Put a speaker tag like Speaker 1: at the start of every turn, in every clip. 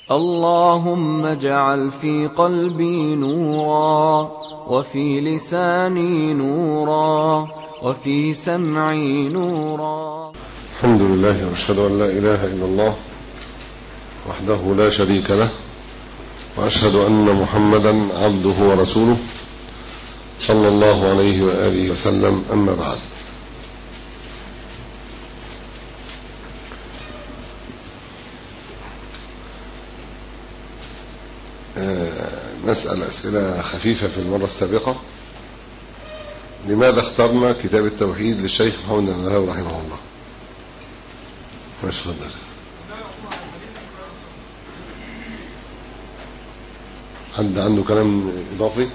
Speaker 1: اللهم اجعل في قلبي نورا وفي لساني نورا وفي سمعي نورا
Speaker 2: الحمد لله واشهد ان لا اله الا الله وحده لا شريك له واشهد ان محمدا عبده ورسوله صلى الله عليه واله وسلم اما بعد نسأل أسئلة خفيفة في المرة السابقة لماذا اخترنا كتاب التوحيد للشيخ محمد بن الوهاب رحمه الله ماشي اتفضل حد عنده كلام إضافي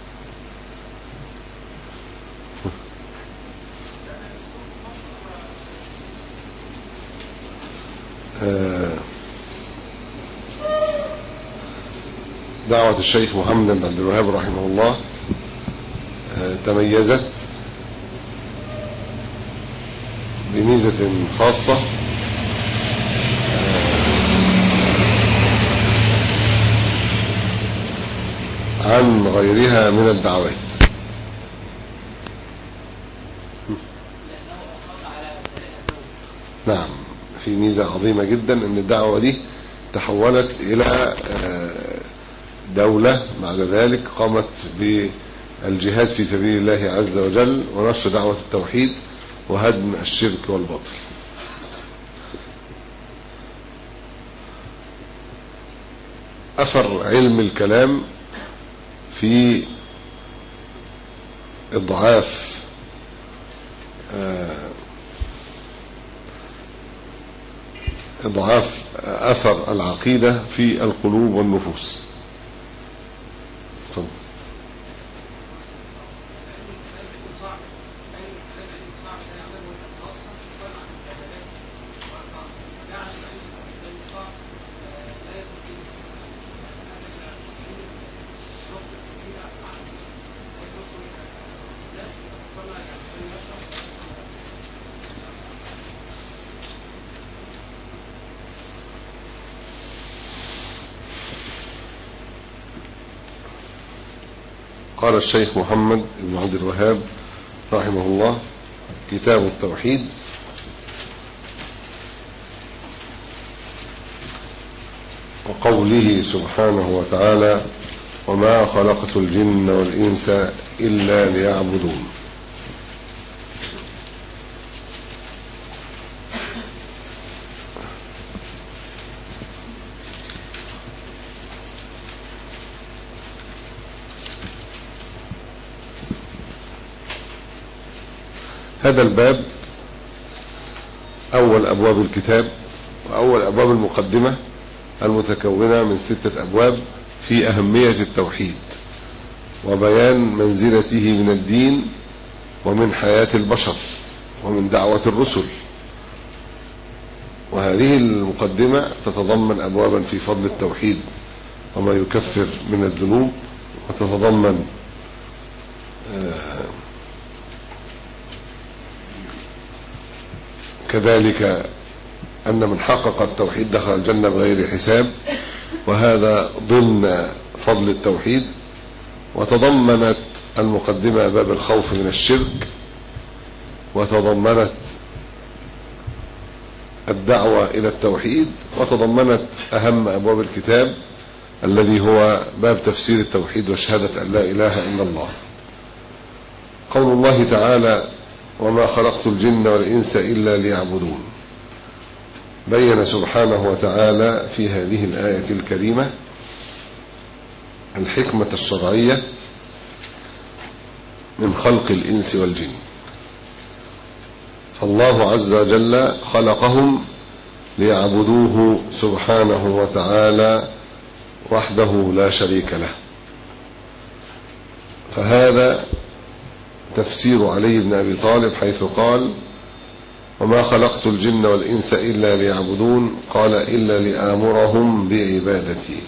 Speaker 2: آه دعوة الشيخ محمد بن عبد الوهاب رحمه الله تميزت بميزة خاصة عن غيرها من الدعوات نعم في ميزة عظيمة جدا ان الدعوة دي تحولت الى دولة بعد ذلك قامت بالجهاد في سبيل الله عز وجل ونشر دعوة التوحيد وهدم الشرك والباطل أثر علم الكلام في إضعاف إضعاف أثر العقيدة في القلوب والنفوس قال الشيخ محمد بن عبد الوهاب رحمه الله كتاب التوحيد وقوله سبحانه وتعالى وما خلقت الجن والإنس إلا ليعبدون هذا الباب أول أبواب الكتاب وأول أبواب المقدمة المتكونة من ستة أبواب في أهمية التوحيد وبيان منزلته من الدين ومن حياة البشر ومن دعوة الرسل وهذه المقدمة تتضمن أبوابا في فضل التوحيد وما يكفر من الذنوب وتتضمن كذلك أن من حقق التوحيد دخل الجنة بغير حساب وهذا ضمن فضل التوحيد وتضمنت المقدمة باب الخوف من الشرك وتضمنت الدعوة إلى التوحيد وتضمنت أهم أبواب الكتاب الذي هو باب تفسير التوحيد وشهادة أن لا إله إلا الله قول الله تعالى وما خلقت الجن والإنس إلا ليعبدون بين سبحانه وتعالى في هذه الآية الكريمة الحكمة الشرعية من خلق الإنس والجن فالله عز وجل خلقهم ليعبدوه سبحانه وتعالى وحده لا شريك له فهذا تفسير علي بن أبي طالب حيث قال وما خلقت الجن والإنس إلا ليعبدون قال إلا لآمرهم بعبادتي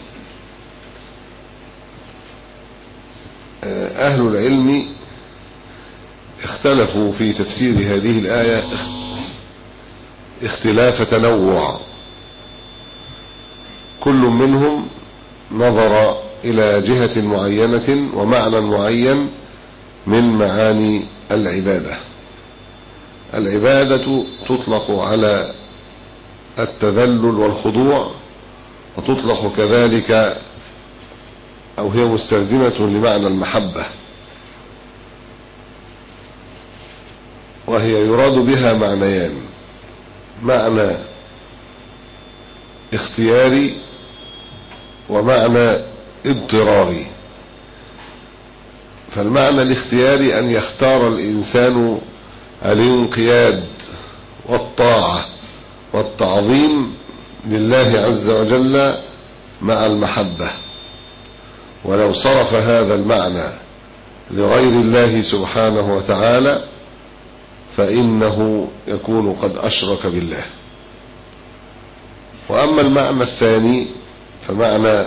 Speaker 2: أهل العلم اختلفوا في تفسير هذه الآية اختلاف تنوع كل منهم نظر إلى جهة معينة ومعنى معين من معاني العبادة العبادة تطلق على التذلل والخضوع وتطلق كذلك أو هي مستلزمة لمعنى المحبة وهي يراد بها معنيان معنى اختياري ومعنى اضطراري فالمعنى الاختياري أن يختار الإنسان الانقياد والطاعة والتعظيم لله عز وجل مع المحبة ولو صرف هذا المعنى لغير الله سبحانه وتعالى فإنه يكون قد أشرك بالله وأما المعنى الثاني فمعنى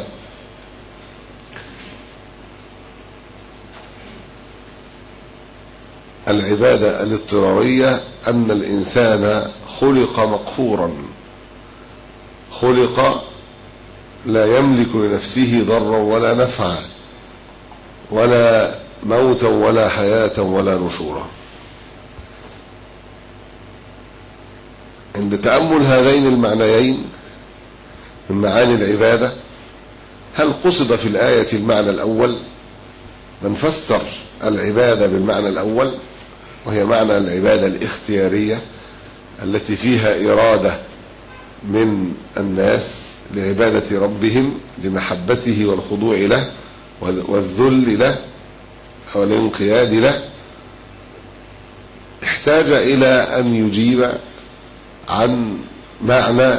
Speaker 2: العبادة الاضطرارية أن الإنسان خلق مقهورا خلق لا يملك لنفسه ضرا ولا نفعا ولا موتا ولا حياة ولا نشورا عند تأمل هذين المعنيين من معاني العبادة هل قصد في الآية المعنى الأول من فسر العبادة بالمعنى الأول وهي معنى العبادة الاختيارية التي فيها إرادة من الناس لعبادة ربهم لمحبته والخضوع له والذل له والانقياد له احتاج إلى أن يجيب عن معنى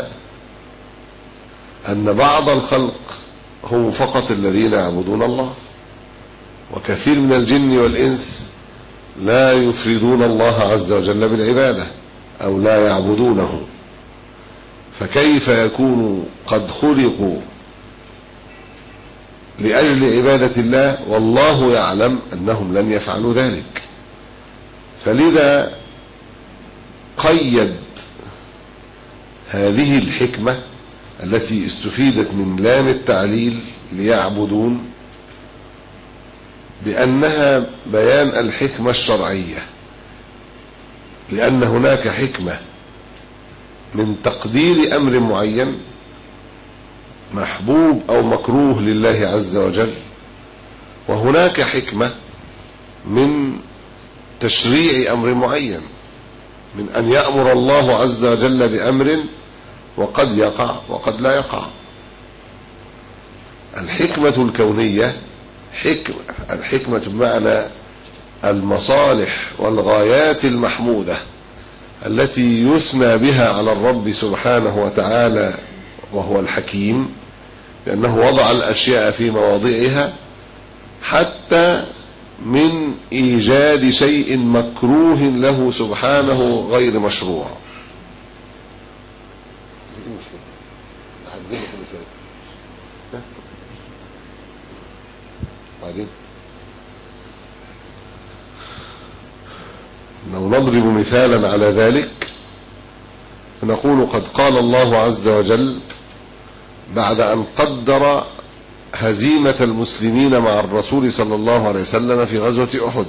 Speaker 2: أن بعض الخلق هم فقط الذين يعبدون الله وكثير من الجن والإنس لا يفردون الله عز وجل بالعبادة أو لا يعبدونه فكيف يكون قد خلقوا لأجل عبادة الله والله يعلم أنهم لن يفعلوا ذلك فلذا قيد هذه الحكمة التي استفيدت من لام التعليل ليعبدون بأنها بيان الحكمة الشرعية لأن هناك حكمة من تقدير أمر معين محبوب أو مكروه لله عز وجل وهناك حكمة من تشريع أمر معين من أن يأمر الله عز وجل بأمر وقد يقع وقد لا يقع الحكمة الكونية حكمة الحكمة بمعنى المصالح والغايات المحمودة التي يثنى بها على الرب سبحانه وتعالى وهو الحكيم لأنه وضع الأشياء في مواضعها حتى من إيجاد شيء مكروه له سبحانه غير مشروع بعدين لو نضرب مثالا على ذلك فنقول قد قال الله عز وجل بعد أن قدر هزيمة المسلمين مع الرسول صلى الله عليه وسلم في غزوة أحد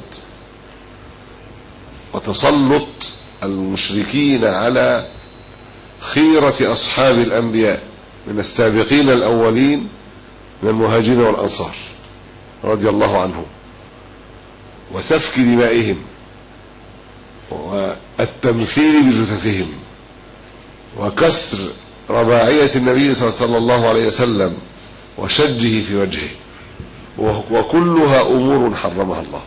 Speaker 2: وتسلط المشركين على خيرة أصحاب الأنبياء من السابقين الأولين من المهاجرين والأنصار رضي الله عنهم وسفك دمائهم والتمثيل بجثثهم وكسر رباعية النبي صلى الله عليه وسلم وشجه في وجهه وكلها أمور حرمها الله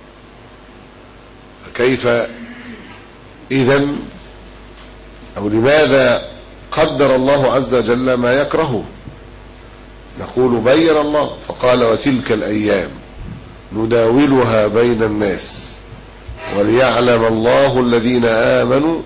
Speaker 2: فكيف إذا أو لماذا قدر الله عز وجل ما يكرهه نقول بين الله فقال وتلك الأيام نداولها بين الناس وليعلم الله الذين آمنوا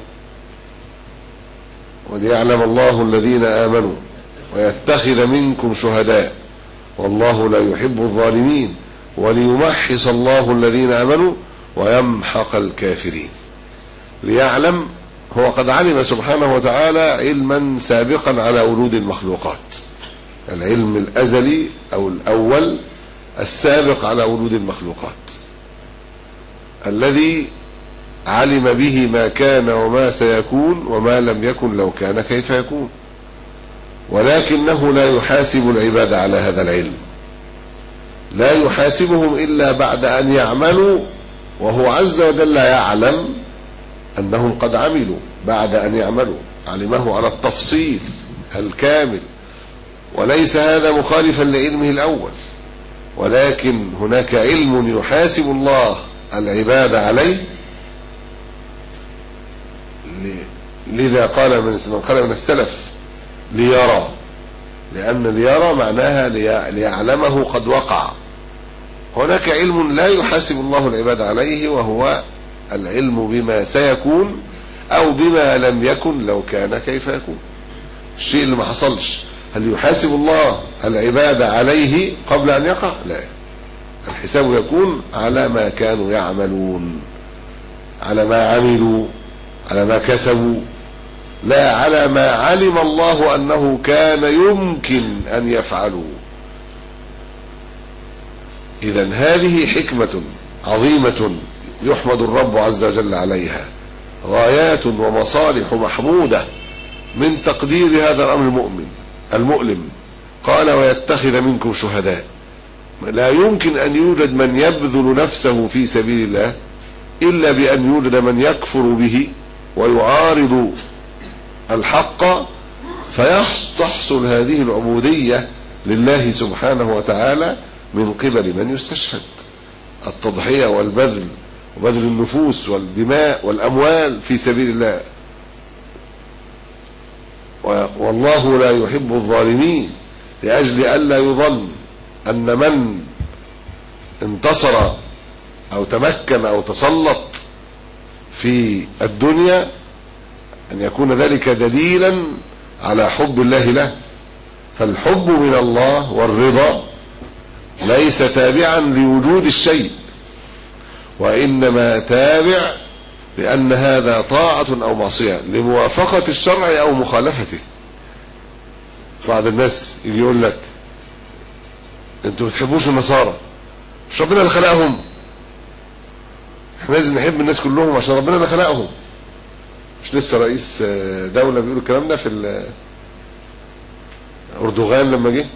Speaker 2: وليعلم الله الذين آمنوا ويتخذ منكم شهداء والله لا يحب الظالمين وليمحص الله الذين آمنوا ويمحق الكافرين ليعلم هو قد علم سبحانه وتعالى علما سابقا على ولود المخلوقات العلم الأزلي أو الأول السابق على وجود المخلوقات الذي علم به ما كان وما سيكون وما لم يكن لو كان كيف يكون ولكنه لا يحاسب العباد على هذا العلم لا يحاسبهم إلا بعد أن يعملوا وهو عز وجل يعلم أنهم قد عملوا بعد أن يعملوا علمه على التفصيل الكامل وليس هذا مخالفا لعلمه الأول ولكن هناك علم يحاسب الله العباد عليه لذا قال من من قال من السلف ليرى لأن ليرى معناها ليعلمه قد وقع هناك علم لا يحاسب الله العباد عليه وهو العلم بما سيكون أو بما لم يكن لو كان كيف يكون الشيء اللي ما حصلش هل يحاسب الله العباد عليه قبل أن يقع لا الحساب يكون على ما كانوا يعملون على ما عملوا على ما كسبوا لا على ما علم الله أنه كان يمكن أن يفعلوا إذا هذه حكمة عظيمة يحمد الرب عز وجل عليها غايات ومصالح محمودة من تقدير هذا الأمر المؤمن المؤلم قال ويتخذ منكم شهداء لا يمكن أن يوجد من يبذل نفسه في سبيل الله إلا بأن يوجد من يكفر به ويعارض الحق فيحصل هذه العبودية لله سبحانه وتعالى من قبل من يستشهد التضحية والبذل وبذل النفوس والدماء والأموال في سبيل الله والله لا يحب الظالمين لأجل ألا يظن أن من انتصر أو تمكن أو تسلط في الدنيا أن يكون ذلك دليلا على حب الله له فالحب من الله والرضا ليس تابعا لوجود الشيء وإنما تابع لأن هذا طاعة أو معصية لموافقة الشرع أو مخالفته بعض الناس يجي يقول لك انتوا ما بتحبوش النصارى مش ربنا اللي خلقهم احنا لازم نحب الناس كلهم عشان ربنا اللي خلقهم مش لسه رئيس دولة بيقول الكلام ده في اردوغان لما جه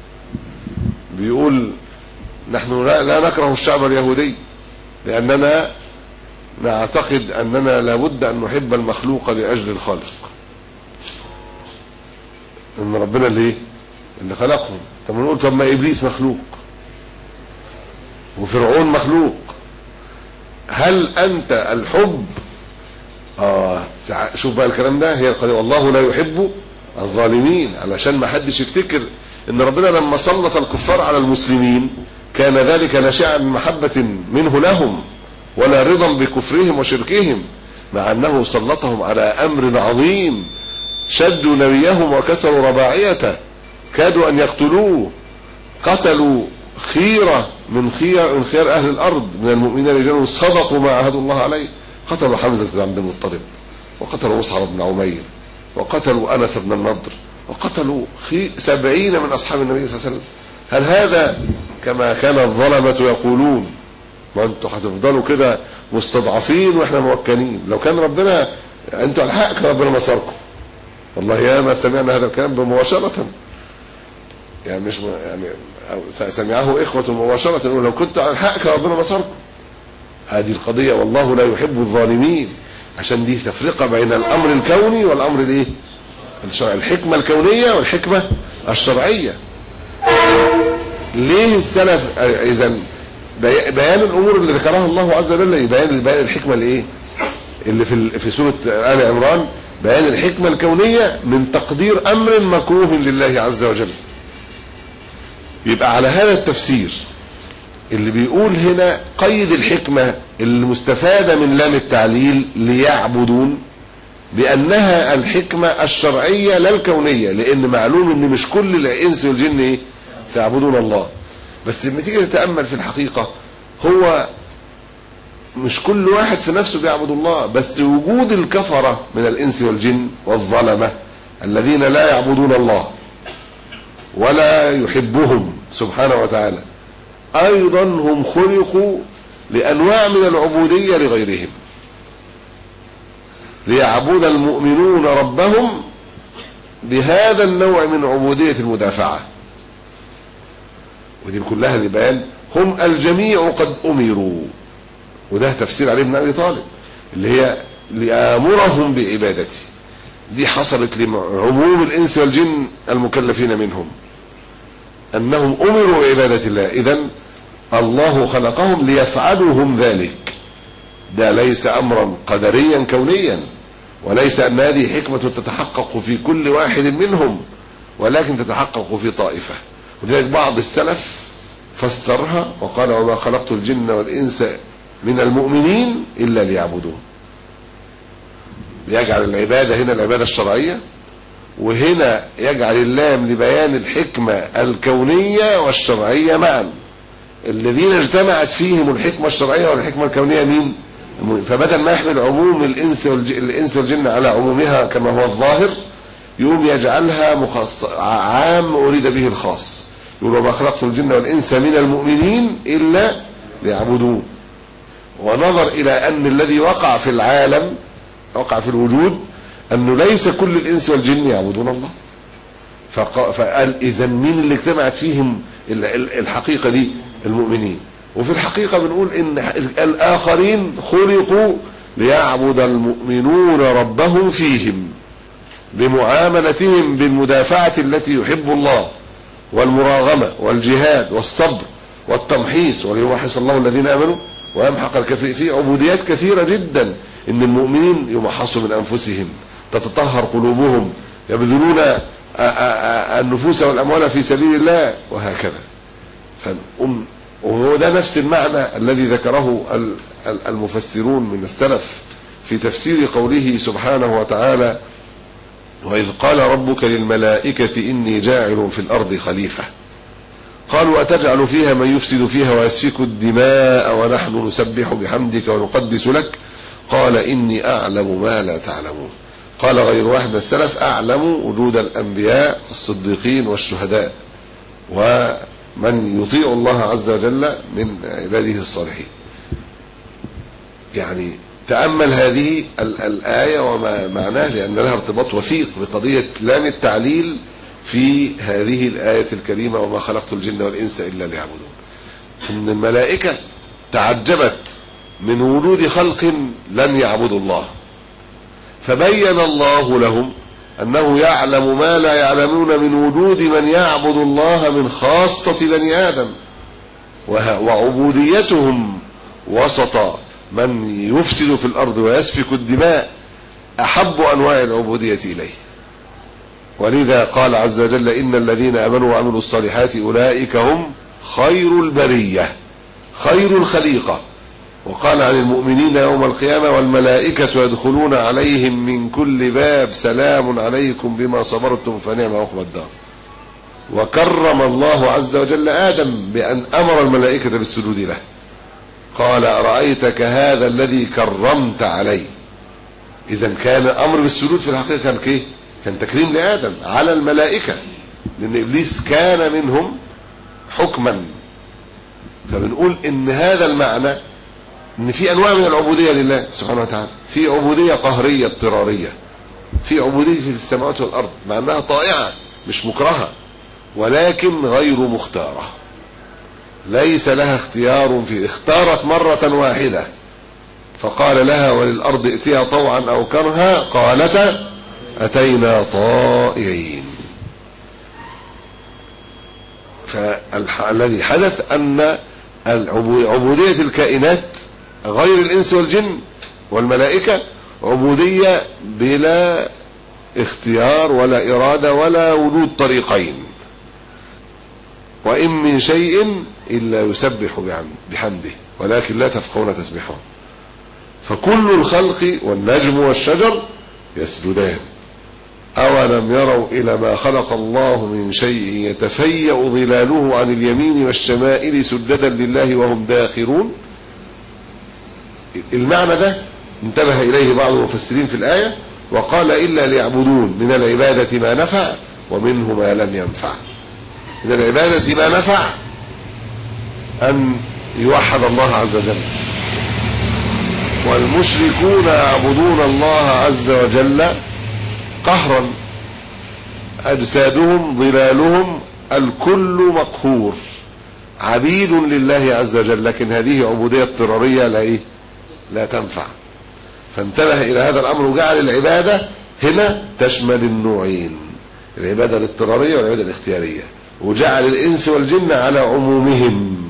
Speaker 2: بيقول نحن لا, لا نكره الشعب اليهودي لأننا نعتقد أننا لابد أن نحب المخلوق لأجل الخالق ان ربنا اللي اللي خلقهم طب نقول طب ما ابليس مخلوق وفرعون مخلوق هل انت الحب اه شوف بقى الكلام ده هي القضيه والله لا يحب الظالمين علشان ما حدش يفتكر ان ربنا لما سلط الكفار على المسلمين كان ذلك ناشئا من محبه منه لهم ولا رضا بكفرهم وشركهم مع انه سلطهم على امر عظيم شدوا نبيهم وكسروا رباعيته كادوا أن يقتلوه قتلوا خيرة من خير من خير أهل الأرض من المؤمنين رجال صدقوا ما عهدوا الله عليه قتلوا حمزة بن عبد المطلب وقتلوا مصعب بن عمير وقتلوا أنس بن النضر وقتلوا سبعين من أصحاب النبي صلى الله عليه وسلم هل هذا كما كان الظلمة يقولون ما انتوا هتفضلوا كده مستضعفين واحنا موكلين لو كان ربنا انتوا على الحق ربنا نصركم والله يا ما سمعنا هذا الكلام مباشرة يعني مش يعني سمعه إخوة مباشرة يقول لو كنت على الحق كان ربنا بصركم هذه القضية والله لا يحب الظالمين عشان دي تفرقة بين الأمر الكوني والأمر الايه الشرعي الحكمة الكونية والحكمة الشرعية ليه السلف إذا بيان الأمور اللي ذكرها الله عز وجل بيان الحكمة الايه اللي في في سورة آل عمران بيان الحكمة الكونية من تقدير أمر مكروه لله عز وجل يبقى على هذا التفسير اللي بيقول هنا قيد الحكمة المستفادة من لام التعليل ليعبدون بأنها الحكمة الشرعية لا الكونية لأن معلوم أن مش كل الإنس والجن إيه؟ سيعبدون الله بس لما تيجي تتأمل في الحقيقة هو مش كل واحد في نفسه بيعبد الله بس وجود الكفرة من الإنس والجن والظلمة الذين لا يعبدون الله ولا يحبهم سبحانه وتعالى أيضا هم خلقوا لأنواع من العبودية لغيرهم ليعبد المؤمنون ربهم بهذا النوع من عبودية المدافعة ودي كلها لبيان هم الجميع قد أمروا وده تفسير علي بن أبي طالب اللي هي لآمرهم بعبادتي دي حصلت لعموم الإنس والجن المكلفين منهم أنهم أمروا بعبادة الله إذا الله خلقهم ليفعلوا هم ذلك ده ليس أمرا قدريا كونيا وليس أن هذه حكمة تتحقق في كل واحد منهم ولكن تتحقق في طائفة ولذلك بعض السلف فسرها وقال وما خلقت الجن والإنس من المؤمنين إلا ليعبدون يجعل العبادة هنا العبادة الشرعية وهنا يجعل اللام لبيان الحكمة الكونية والشرعية معا الذين اجتمعت فيهم الحكمة الشرعية والحكمة الكونية مين فبدل ما يحمل عموم الإنس, الإنس والجن على عمومها كما هو الظاهر يقوم يجعلها مخص... عام أريد به الخاص يقول وما خلقت الجن والإنس من المؤمنين إلا ليعبدون ونظر إلى أن الذي وقع في العالم وقع في الوجود أنه ليس كل الإنس والجن يعبدون الله فقال إذا مين اللي اجتمعت فيهم الحقيقة دي المؤمنين وفي الحقيقة بنقول إن الآخرين خلقوا ليعبد المؤمنون ربهم فيهم بمعاملتهم بالمدافعة التي يحب الله والمراغمة والجهاد والصبر والتمحيص وليمحص الله الذين آمنوا ويمحق الكافرين في عبوديات كثيرة جدا إن المؤمنين يمحصوا من أنفسهم تتطهر قلوبهم يبذلون النفوس والأموال في سبيل الله وهكذا فنقوم وهو ده نفس المعنى الذي ذكره المفسرون من السلف في تفسير قوله سبحانه وتعالى وإذ قال ربك للملائكة إني جاعل في الأرض خليفة قالوا أتجعل فيها من يفسد فيها ويسفك الدماء ونحن نسبح بحمدك ونقدس لك قال إني أعلم ما لا تعلمون قال غير واحد من السلف أعلم وجود الأنبياء الصديقين والشهداء ومن يطيع الله عز وجل من عباده الصالحين يعني تأمل هذه الآية وما معناه لأن لها ارتباط وثيق بقضية لام التعليل في هذه الآية الكريمة وما خلقت الجن والإنس إلا ليعبدون إن الملائكة تعجبت من وجود خلق لم يعبدوا الله فبين الله لهم أنه يعلم ما لا يعلمون من وجود من يعبد الله من خاصة بني آدم وعبوديتهم وسط من يفسد في الأرض ويسفك الدماء أحب أنواع العبودية إليه ولذا قال عز وجل إن الذين آمنوا وعملوا الصالحات أولئك هم خير البرية خير الخليقة وقال عن المؤمنين يوم القيامة والملائكة يدخلون عليهم من كل باب سلام عليكم بما صبرتم فنعم عقبى الدار وكرم الله عز وجل آدم بأن أمر الملائكة بالسجود له قال أرأيتك هذا الذي كرمت علي إذا كان أمر بالسجود في الحقيقة كان كيه كان تكريم لآدم على الملائكة لأن إبليس كان منهم حكما فبنقول إن هذا المعنى ان في انواع من العبوديه لله سبحانه وتعالى في عبوديه قهريه اضطراريه في عبوديه في السماوات والارض مع انها طائعه مش مكرهه ولكن غير مختاره ليس لها اختيار في اختارت مره واحده فقال لها وللارض ائتيها طوعا او كرها قالتا اتينا طائعين فالذي حدث ان عبوديه الكائنات غير الإنس والجن والملائكة عبودية بلا اختيار ولا إرادة ولا وجود طريقين وإن من شيء إلا يسبح بحمده ولكن لا تفقهون تسبحه فكل الخلق والنجم والشجر يسجدان أولم يروا إلى ما خلق الله من شيء يتفيأ ظلاله عن اليمين والشمائل سجدا لله وهم داخرون المعنى ده انتبه إليه بعض المفسرين في الآية وقال إلا ليعبدون من العبادة ما نفع ومنه ما لم ينفع من العبادة ما نفع أن يوحد الله عز وجل والمشركون يعبدون الله عز وجل قهرا أجسادهم ظلالهم الكل مقهور عبيد لله عز وجل لكن هذه عبودية اضطرارية لا إيه؟ لا تنفع فانتبه إلى هذا الأمر وجعل العبادة هنا تشمل النوعين العبادة الاضطرارية والعبادة الاختيارية وجعل الإنس والجن على عمومهم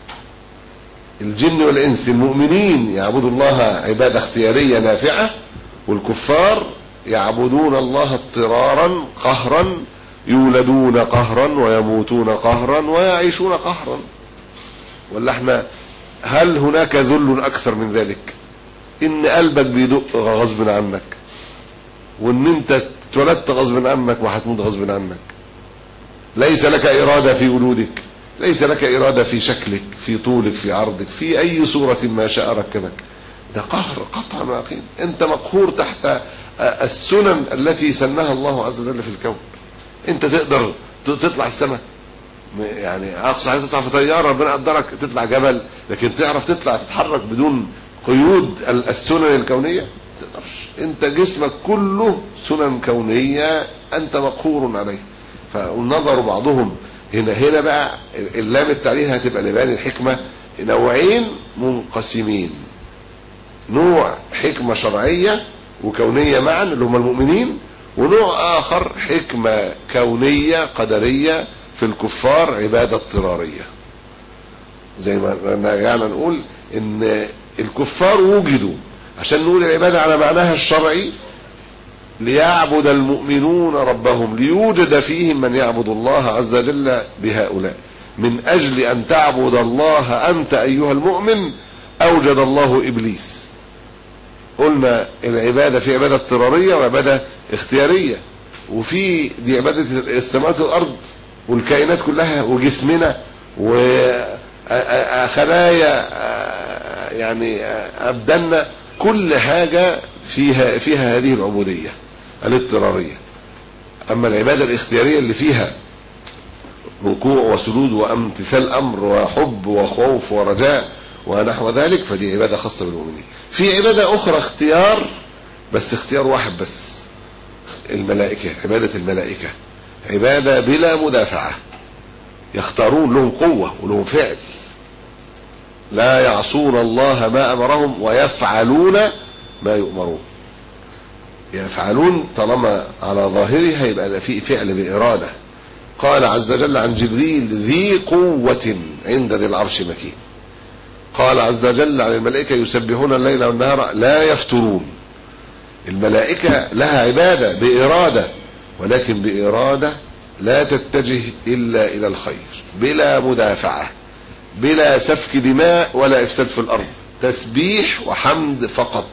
Speaker 2: الجن والإنس المؤمنين يعبدوا الله عبادة اختيارية نافعة والكفار يعبدون الله اضطرارا قهرا يولدون قهرا ويموتون قهرا ويعيشون قهرا ولا احنا هل هناك ذل اكثر من ذلك ان قلبك بيدق غصب عنك وان انت اتولدت غصب عنك وهتموت غصب عنك ليس لك اراده في وجودك ليس لك اراده في شكلك في طولك في عرضك في اي صوره ما شاء ركبك ده قهر قطعا ويقين انت مقهور تحت السنن التي سنها الله عز وجل في الكون انت تقدر تطلع السماء يعني اقصى حاجه تطلع في طياره ربنا قدرك تطلع جبل لكن تعرف تطلع تتحرك بدون قيود السنن الكونيه تقدرش انت جسمك كله سنن كونيه انت مقهور عليه فنظر بعضهم هنا هنا بقى اللام التعليل هتبقى لبيان الحكمه نوعين منقسمين نوع حكمه شرعيه وكونيه معا اللي هم المؤمنين ونوع آخر حكمة كونية قدرية في الكفار عبادة اضطرارية زي ما يعني نقول ان الكفار وجدوا عشان نقول العبادة على معناها الشرعي ليعبد المؤمنون ربهم ليوجد فيهم من يعبد الله عز وجل بهؤلاء من أجل أن تعبد الله أنت أيها المؤمن أوجد الله إبليس قلنا العبادة في عبادة اضطرارية وعبادة اختيارية وفي دي عبادة السماوات والأرض والكائنات كلها وجسمنا وخلايا يعني أبداننا كل حاجة فيها فيها هذه العبودية الاضطرارية أما العبادة الاختيارية اللي فيها ركوع وسجود وامتثال أمر وحب وخوف ورجاء ونحو ذلك فدي عبادة خاصة بالمؤمنين في عبادة أخرى اختيار بس اختيار واحد بس الملائكة عبادة الملائكة عبادة بلا مدافعة يختارون لهم قوة ولهم فعل لا يعصون الله ما أمرهم ويفعلون ما يؤمرون يفعلون طالما على ظاهره هيبقى في فعل بإرادة قال عز وجل عن جبريل ذي قوة عند ذي العرش مكين قال عز وجل عن الملائكة يسبحون الليل والنهار لا يفترون الملائكة لها عبادة بإرادة ولكن بإرادة لا تتجه إلا إلى الخير بلا مدافعة بلا سفك دماء ولا إفساد في الأرض تسبيح وحمد فقط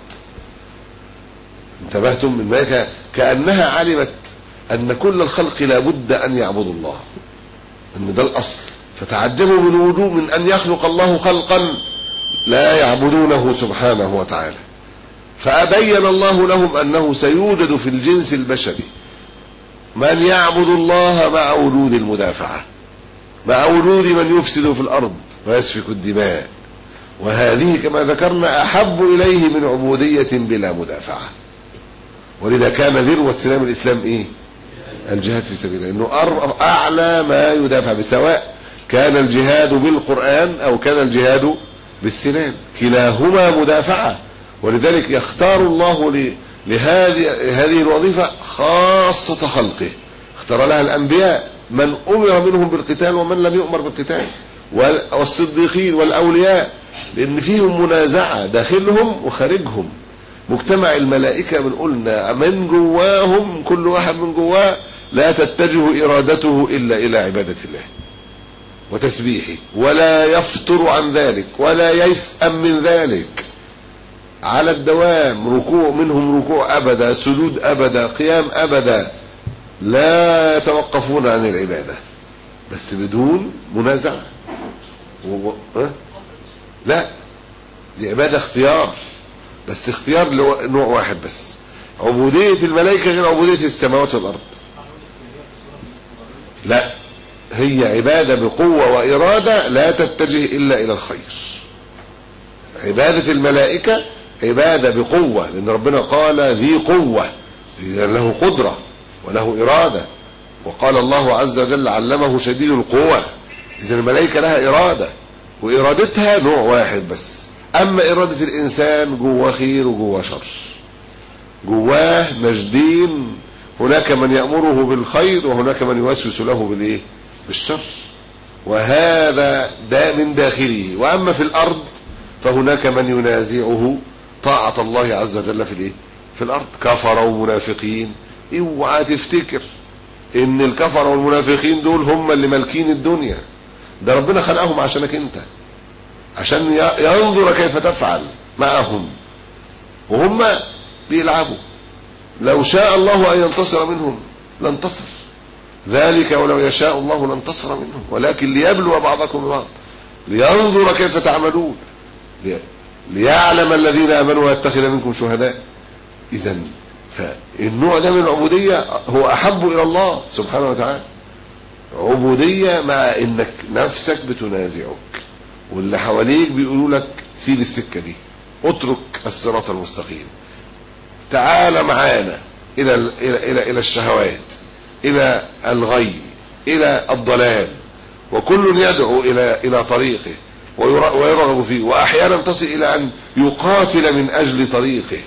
Speaker 2: انتبهتم من الملائكة كأنها علمت أن كل الخلق لابد أن يعبدوا الله أن ده الأصل فتعجبوا من وجوه من أن يخلق الله خلقا لا يعبدونه سبحانه وتعالى فأبين الله لهم أنه سيوجد في الجنس البشري من يعبد الله مع وجود المدافعة مع وجود من يفسد في الأرض ويسفك الدماء وهذه كما ذكرنا أحب إليه من عبودية بلا مدافعة ولذا كان ذروة سلام الإسلام إيه الجهاد في سبيل الله إنه أعلى ما يدافع بسواء كان الجهاد بالقرآن أو كان الجهاد بالسنان كلاهما مدافعة ولذلك يختار الله لهذه هذه الوظيفة خاصة خلقه اختار لها الأنبياء من أمر منهم بالقتال ومن لم يؤمر بالقتال والصديقين والأولياء لأن فيهم منازعة داخلهم وخارجهم مجتمع الملائكة من قلنا من جواهم كل واحد من جواه لا تتجه إرادته إلا إلى عبادة الله وتسبيحه ولا يفتر عن ذلك ولا يسأم من ذلك على الدوام ركوع منهم ركوع أبدا سجود أبدا قيام أبدا لا يتوقفون عن العبادة بس بدون منازعة و... أه؟ لا دي عبادة اختيار بس اختيار نوع واحد بس عبودية الملائكة غير عبودية السماوات والأرض لا هي عبادة بقوة وإرادة لا تتجه إلا إلى الخير عبادة الملائكة عبادة بقوة لأن ربنا قال ذي قوة إذا له قدرة وله إرادة وقال الله عز وجل علمه شديد القوة إذا الملائكة لها إرادة وإرادتها نوع واحد بس أما إرادة الإنسان جواه خير وجواه شر جواه مجدين هناك من يأمره بالخير وهناك من يوسوس له بالإيه بالشر وهذا دا من داخله وأما في الأرض فهناك من ينازعه طاعة الله عز وجل في الإيه في الأرض كفر ومنافقين اوعى تفتكر ان الكفر والمنافقين دول هم اللي مالكين الدنيا ده ربنا خلقهم عشانك انت عشان ينظر كيف تفعل معهم وهم بيلعبوا لو شاء الله ان ينتصر منهم لانتصر ذلك ولو يشاء الله لانتصر منهم ولكن ليبلو بعضكم ببعض لينظر كيف تعملون ليعلم الذين امنوا ويتخذ منكم شهداء اذا فالنوع ده من العبوديه هو احب الى الله سبحانه وتعالى عبوديه مع انك نفسك بتنازعك واللي حواليك بيقولوا لك سيب السكه دي اترك الصراط المستقيم تعال معانا الى الى الى, إلى الشهوات الى الغي الى الضلال وكل يدعو الى الى طريقه ويرغب فيه واحيانا تصل الى ان يقاتل من اجل طريقه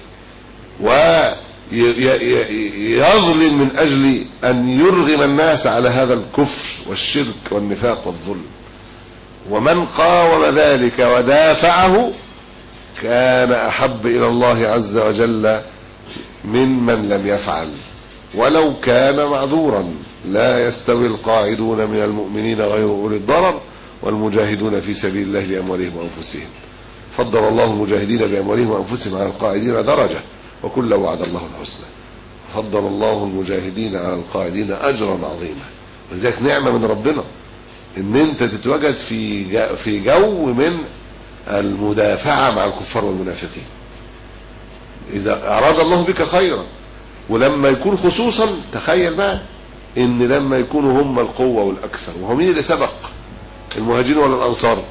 Speaker 2: ويظلم من اجل ان يرغم الناس على هذا الكفر والشرك والنفاق والظلم ومن قاوم ذلك ودافعه كان احب الى الله عز وجل ممن لم يفعل ولو كان معذورا لا يستوي القاعدون من المؤمنين غير اولي الضرر والمجاهدون في سبيل الله باموالهم وانفسهم فضل الله المجاهدين باموالهم وانفسهم على القاعدين درجه وكل وعد الله الحسنى فضل الله المجاهدين على القاعدين اجرا عظيما ولذلك نعمه من ربنا ان انت تتواجد في في جو من المدافعه مع الكفار والمنافقين اذا اراد الله بك خيرا ولما يكون خصوصا تخيل بقى ان لما يكونوا هم القوه والاكثر وهو مين اللي سبق المهاجرين ولا الانصار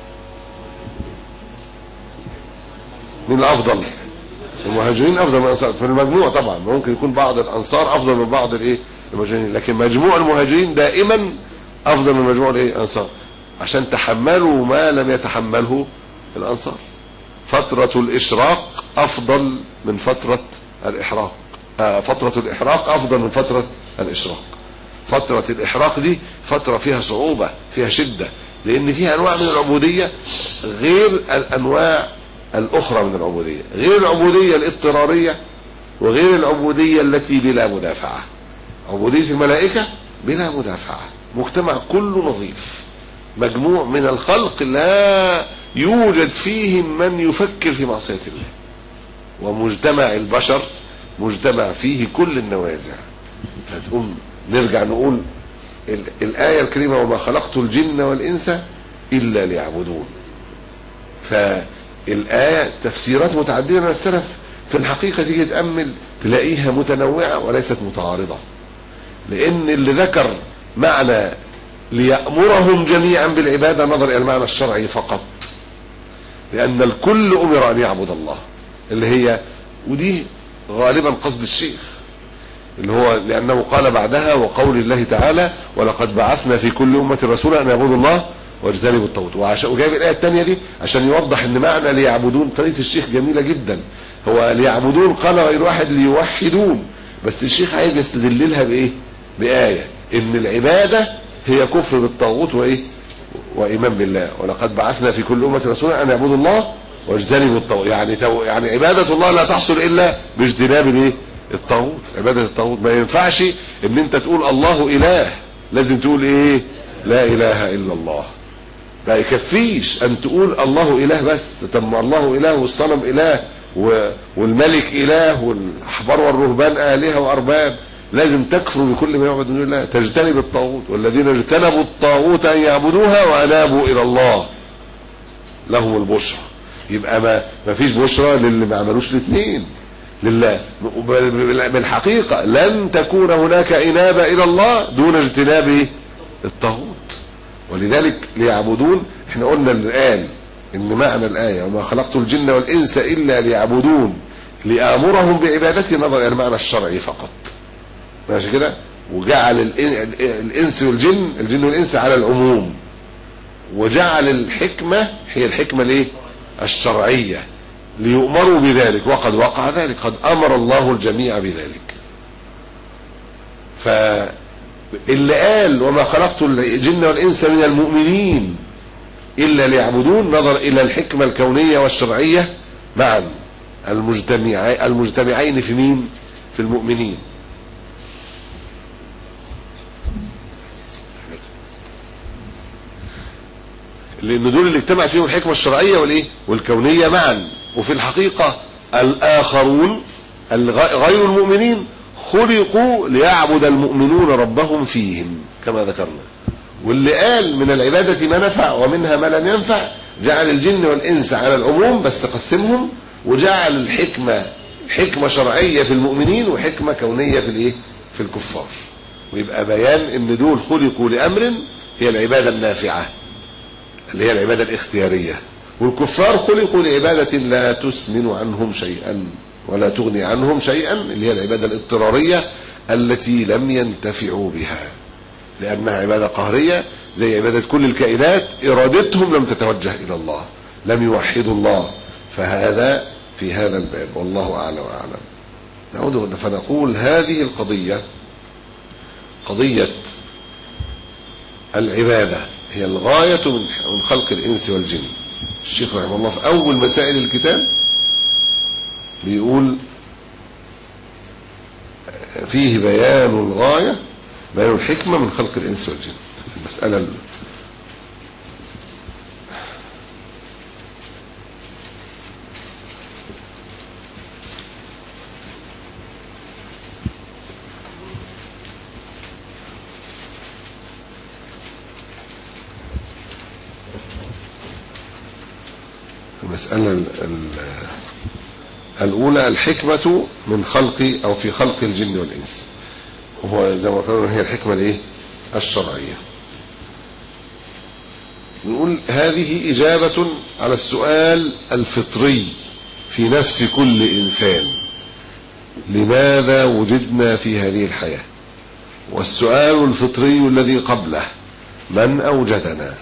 Speaker 2: مين الافضل المهاجرين افضل من الانصار في المجموع طبعا ممكن يكون بعض الانصار افضل من بعض الايه المهاجرين لكن مجموع المهاجرين دائما افضل من مجموع الايه الانصار عشان تحملوا ما لم يتحمله الانصار فترة الاشراق افضل من فترة الاحراق آه فترة الاحراق افضل من فترة الاشراق فترة الاحراق دي فترة فيها صعوبة فيها شدة لان فيها انواع من العبودية غير الانواع الاخرى من العبودية غير العبودية الاضطرارية وغير العبودية التي بلا مدافعة عبودية الملائكة بلا مدافعة مجتمع كله نظيف مجموع من الخلق لا يوجد فيهم من يفكر في معصية الله ومجتمع البشر مجتمع فيه كل النوازع فتقوم نرجع نقول الآية الكريمة وما خلقت الجن والإنس إلا ليعبدون فالآية تفسيرات متعددة من السلف في الحقيقة تيجي تأمل تلاقيها متنوعة وليست متعارضة لأن اللي ذكر معنى ليأمرهم جميعا بالعبادة نظر إلى المعنى الشرعي فقط لأن الكل أمر أن يعبد الله اللي هي ودي غالبا قصد الشيخ اللي هو لأنه قال بعدها وقول الله تعالى ولقد بعثنا في كل أمة رسولا أن يعبدوا الله واجتنبوا الطاغوت وعشان وجايب الآية الثانية دي عشان يوضح إن معنى ليعبدون طريقة الشيخ جميلة جدا هو ليعبدون قال غير واحد ليوحدون بس الشيخ عايز يستدللها بإيه؟ بآية إن العبادة هي كفر بالطاغوت وإيه؟ وإيمان بالله ولقد بعثنا في كل أمة رسولا أن يعبدوا الله واجتنبوا الطاغوت يعني تو يعني عبادة الله لا تحصل إلا باجتناب الإيه؟ الطاغوت عبادة الطاغوت ما ينفعش إن أنت تقول الله إله لازم تقول إيه؟ لا إله إلا الله ما يكفيش أن تقول الله إله بس طب الله إله والصنم إله والملك إله والأحبار والرهبان آلهة وأرباب لازم تكفروا بكل ما يعبد من دون الله تجتنب الطاغوت والذين اجتنبوا الطاغوت ان يعبدوها وانابوا الى الله لهم البشرى يبقى ما ما فيش بشرى للي ما عملوش الاثنين لله بالحقيقه لن تكون هناك انابه الى الله دون اجتناب الطاغوت ولذلك ليعبدون احنا قلنا الآن ان معنى الآية وما خلقت الجن والإنس إلا ليعبدون لآمرهم بعبادتي نظر إلى المعنى الشرعي فقط ماشي كده وجعل الإنس والجن الجن والإنس على العموم وجعل الحكمة هي الحكمة الايه الشرعية ليؤمروا بذلك وقد وقع ذلك قد أمر الله الجميع بذلك فاللي قال وما خلقت الجن والإنس من المؤمنين إلا ليعبدون نظر إلى الحكمة الكونية والشرعية معا المجتمعين في مين في المؤمنين لان دول اللي اجتمع فيهم الحكمه الشرعيه والايه والكونيه معا وفي الحقيقه الاخرون غير المؤمنين خلقوا ليعبد المؤمنون ربهم فيهم كما ذكرنا واللي قال من العبادة ما نفع ومنها ما لم ينفع جعل الجن والإنس على العموم بس قسمهم وجعل الحكمة حكمة شرعية في المؤمنين وحكمة كونية في الايه في الكفار ويبقى بيان ان دول خلقوا لأمر هي العبادة النافعة اللي هي العبادة الاختيارية والكفار خلقوا لعبادة لا تسمن عنهم شيئا ولا تغني عنهم شيئا اللي هي العبادة الاضطرارية التي لم ينتفعوا بها لأنها عبادة قهرية زي عبادة كل الكائنات إرادتهم لم تتوجه إلى الله لم يوحدوا الله فهذا في هذا الباب والله أعلم وأعلم نعود فنقول هذه القضية قضية العبادة هي الغاية من خلق الإنس والجن الشيخ رحمه الله في أول مسائل الكتاب بيقول فيه بيان الغاية بيان الحكمة من خلق الإنس والجن المسألة المسألة الأولى الحكمة من خلق أو في خلق الجن والإنس وهو زي ما قلنا هي الحكمة الايه الشرعية نقول هذه إجابة على السؤال الفطري في نفس كل إنسان لماذا وجدنا في هذه الحياة والسؤال الفطري الذي قبله من أوجدنا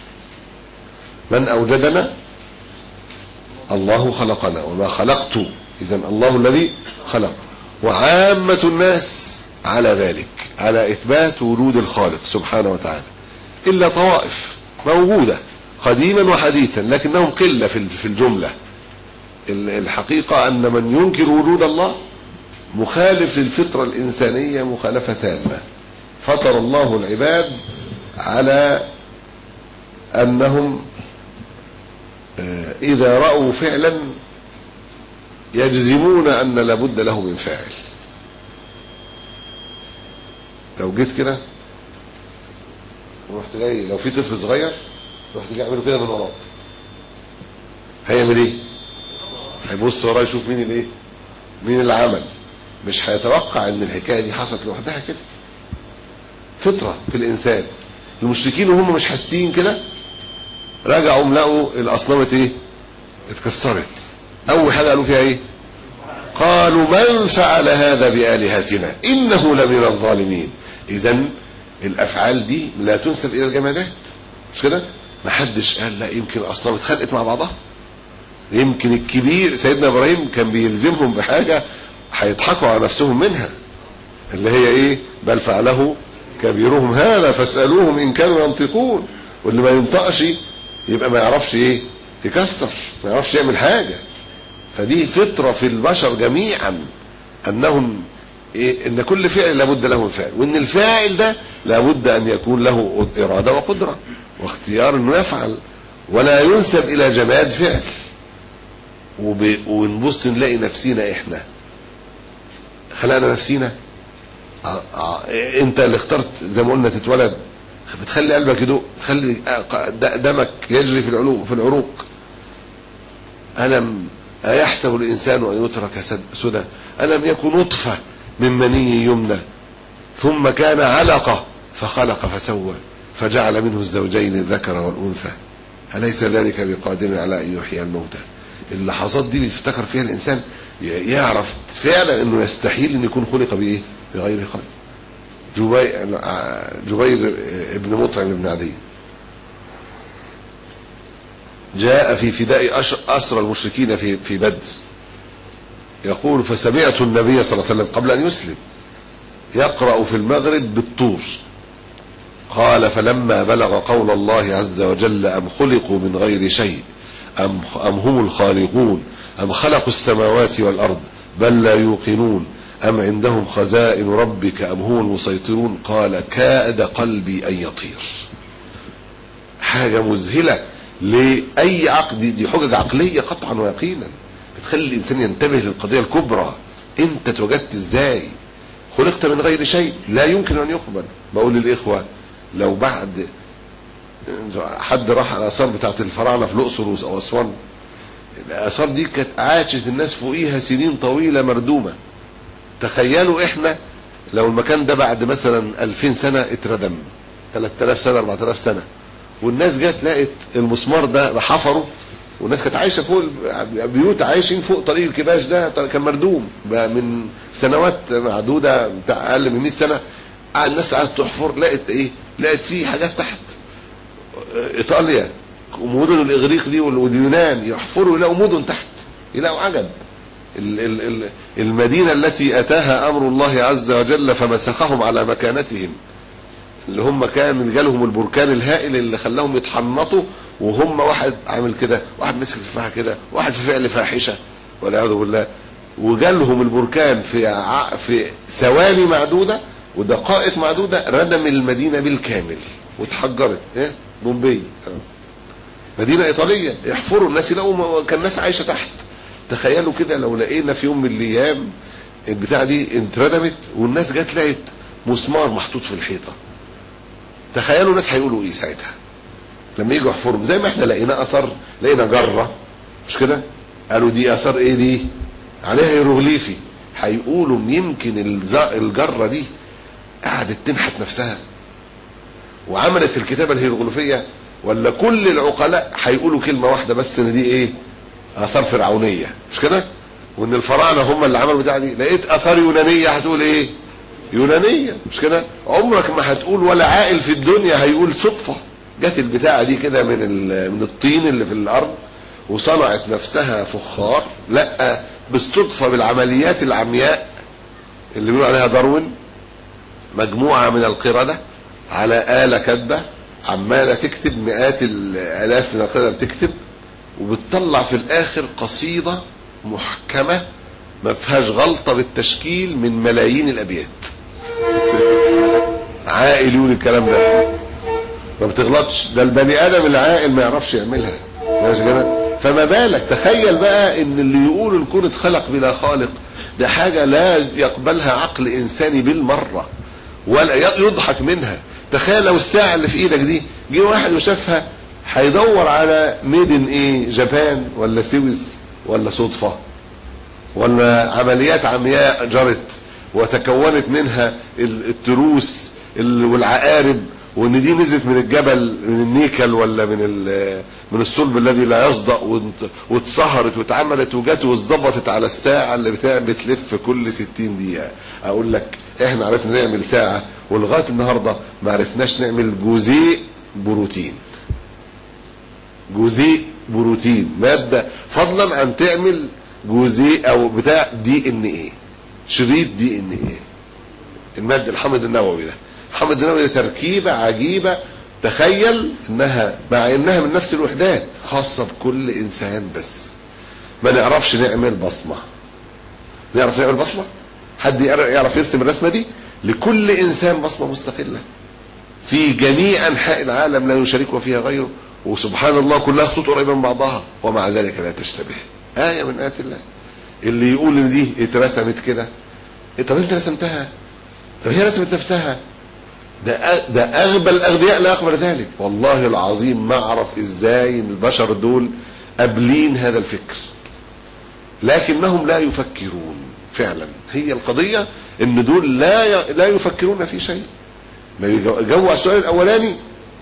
Speaker 2: من أوجدنا الله خلقنا وما خلقت إذا الله الذي خلق وعامة الناس على ذلك على إثبات وجود الخالق سبحانه وتعالى إلا طوائف موجودة قديما وحديثا لكنهم قلة في الجملة الحقيقة أن من ينكر وجود الله مخالف للفطرة الإنسانية مخالفة تامة فطر الله العباد على أنهم إذا رأوا فعلا يجزمون أن لابد له من فاعل لو جيت كده رحت جاي لو في طفل صغير رحت جاي اعمله كده من وراه هيعمل ايه هيبص وراه يشوف مين الايه مين اللي عمل مش هيتوقع ان الحكايه دي حصلت لوحدها كده فطره في الانسان المشركين وهم مش حاسين كده رجعوا لقوا الاصنام ايه اتكسرت اول حاجه قالوا فيها ايه قالوا من فعل هذا بآلهتنا إنه لمن الظالمين إذا الأفعال دي لا تنسب إلى الجمادات مش كده ما حدش قال لا يمكن الأصنام اتخلقت مع بعضها يمكن الكبير سيدنا إبراهيم كان بيلزمهم بحاجة هيضحكوا على نفسهم منها اللي هي إيه بل فعله كبيرهم هذا فاسألوهم إن كانوا ينطقون واللي ما ينطقش يبقى ما يعرفش إيه يكسر ما يعرفش يعمل حاجة فدي فطرة في البشر جميعا أنهم إيه ان كل فعل لابد له من فاعل وان الفاعل ده لابد ان يكون له اراده وقدره واختيار انه يفعل ولا ينسب الى جماد فعل وب... ونبص نلاقي نفسينا احنا خلقنا نفسينا ع... ع... انت اللي اخترت زي ما قلنا تتولد بتخلي قلبك يدق تخلي دمك يجري في العروق في العروق ألم أيحسب الإنسان أن يترك سدى ألم يكن نطفة من مني يمنى ثم كان علقة فخلق فسوى فجعل منه الزوجين الذكر والأنثى أليس ذلك بقادر على أن يحيي الموتى اللحظات دي بيفتكر فيها الإنسان يعرف فعلا أنه يستحيل أن يكون خلق بإيه بغير خلق جبير, جبير ابن مطعم بن عدي جاء في فداء أسرى المشركين في في بدر يقول فسمعت النبي صلى الله عليه وسلم قبل أن يسلم يقرأ في المغرب بالطور قال فلما بلغ قول الله عز وجل أم خلقوا من غير شيء أم, أم هم الخالقون أم خلقوا السماوات والأرض بل لا يوقنون أم عندهم خزائن ربك أم هم المسيطرون قال كاد قلبي أن يطير حاجة مذهلة لأي عقد دي حجج عقلية قطعا ويقينا بتخلي الإنسان ينتبه للقضية الكبرى أنت اتوجدت إزاي خلقت من غير شيء لا يمكن أن يقبل بقول للإخوة لو بعد حد راح على الآثار بتاعت الفراعنة في الأقصر وأسوان الآثار دي كانت عاشت الناس فوقيها سنين طويلة مردومة تخيلوا إحنا لو المكان ده بعد مثلا 2000 سنة اتردم 3000 سنة 4000 سنة والناس جت لقت المسمار ده حفره والناس كانت عايشه فوق بيوت عايشين فوق طريق الكباش ده كان مردوم بقى من سنوات معدوده بتاع اقل من 100 سنه الناس قعدت تحفر لقت ايه؟ لقت فيه حاجات تحت ايطاليا مدن الاغريق دي واليونان يحفروا يلاقوا مدن تحت يلاقوا عجب المدينه التي اتاها امر الله عز وجل فمسخهم على مكانتهم اللي هم كان جالهم البركان الهائل اللي خلاهم يتحنطوا وهم واحد عامل كده واحد مسك تفاحه كده واحد في فعل فاحشه والعياذ بالله وجالهم البركان في ع... في ثواني معدوده ودقائق معدوده ردم المدينه بالكامل واتحجرت ايه بومبي مدينه ايطاليه يحفروا الناس يلاقوا كان الناس عايشه تحت تخيلوا كده لو لقينا في يوم من الايام البتاعه دي اتردمت والناس جت لقت مسمار محطوط في الحيطه تخيلوا الناس هيقولوا ايه ساعتها لما يجوا يحفروا زي ما احنا لقينا اثر لقينا جره مش كده قالوا دي اثار ايه دي عليها هيروغليفي هيقولوا يمكن الجره دي قعدت تنحت نفسها وعملت الكتابه الهيروغليفيه ولا كل العقلاء هيقولوا كلمه واحده بس ان دي ايه اثار فرعونيه مش كده وان الفراعنه هم اللي عملوا بتاع دي لقيت اثار يونانيه هتقول ايه يونانيه مش كده عمرك ما هتقول ولا عاقل في الدنيا هيقول صدفه جت البتاعه دي كده من من الطين اللي في الارض وصنعت نفسها فخار لا بالصدفه بالعمليات العمياء اللي بيقولوا عليها داروين مجموعه من القرده على اله كاتبه عماله تكتب مئات الالاف من القرده بتكتب وبتطلع في الاخر قصيده محكمه ما فيهاش غلطه بالتشكيل من ملايين الابيات عاقل يقول الكلام ده ما بتغلطش ده البني ادم العاقل ما يعرفش يعملها ماشي كده فما بالك تخيل بقى ان اللي يقول الكون اتخلق بلا خالق ده حاجة لا يقبلها عقل انساني بالمرة ولا يضحك منها تخيل لو الساعة اللي في ايدك دي جه واحد وشافها هيدور على ميدن ايه جابان ولا سويس ولا صدفة ولا عمليات عمياء جرت وتكونت منها التروس والعقارب وان دي نزلت من الجبل من النيكل ولا من من الصلب الذي لا يصدأ واتسهرت واتعملت وجت واتظبطت على الساعه اللي بتلف كل 60 دقيقه اقول لك احنا عرفنا نعمل ساعه ولغايه النهارده ما عرفناش نعمل جزيء بروتين جزيء بروتين ماده فضلا عن تعمل جزيء او بتاع دي ان ايه شريط دي ان ايه الماده الحمض النووي ده الحمض النووي ده تركيبه عجيبه تخيل انها مع انها من نفس الوحدات خاصه بكل انسان بس ما نعرفش نعمل بصمه نعرف نعمل بصمه حد يعرف يرسم الرسمه دي لكل انسان بصمه مستقله في جميع انحاء العالم لا يشاركه فيها غيره وسبحان الله كلها خطوط قريبه من بعضها ومع ذلك لا تشتبه ايه من ايات الله اللي يقول ان دي اترسمت كده طب انت رسمتها طب هي رسمت نفسها ده ده اغبى الاغبياء لا يقبل ذلك والله العظيم ما اعرف ازاي البشر دول قابلين هذا الفكر لكنهم لا يفكرون فعلا هي القضيه ان دول لا لا يفكرون في شيء ما يجوع السؤال الاولاني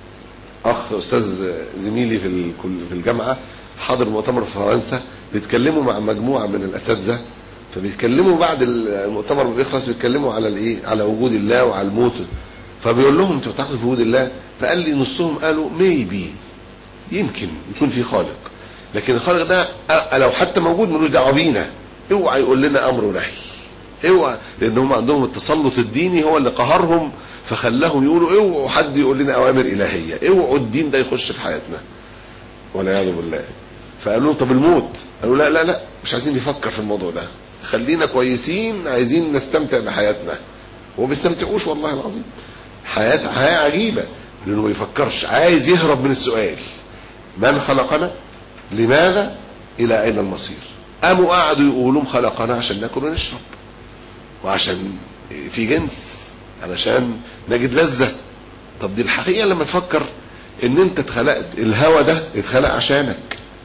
Speaker 2: اخ استاذ زميلي في الكل- في الجامعه حاضر مؤتمر في فرنسا بيتكلموا مع مجموعه من الاساتذه فبيتكلموا بعد المؤتمر ما بيخلص بيتكلموا على الايه على وجود الله وعلى الموت فبيقول لهم انتوا بتعتقدوا في وجود الله فقال لي نصهم قالوا ميبي يمكن يكون في خالق لكن الخالق ده أ- لو حتى موجود ملوش دعوه بينا اوعى يقول لنا امر ونهي اوعى لان هم عندهم التسلط الديني هو اللي قهرهم فخلاهم يقولوا اوعوا حد يقول لنا اوامر الهيه اوعوا الدين ده يخش في حياتنا والعياذ بالله فقالوا لهم طب الموت قالوا لا لا لا مش عايزين نفكر في الموضوع ده خلينا كويسين عايزين نستمتع بحياتنا وما بيستمتعوش والله العظيم حياة حياة عجيبة لأنه ما يفكرش عايز يهرب من السؤال من خلقنا لماذا إلى أين المصير قاموا قعدوا يقولوا خلقنا عشان ناكل ونشرب وعشان في جنس علشان نجد لذة طب دي الحقيقة لما تفكر ان انت اتخلقت الهوى ده اتخلق عشانك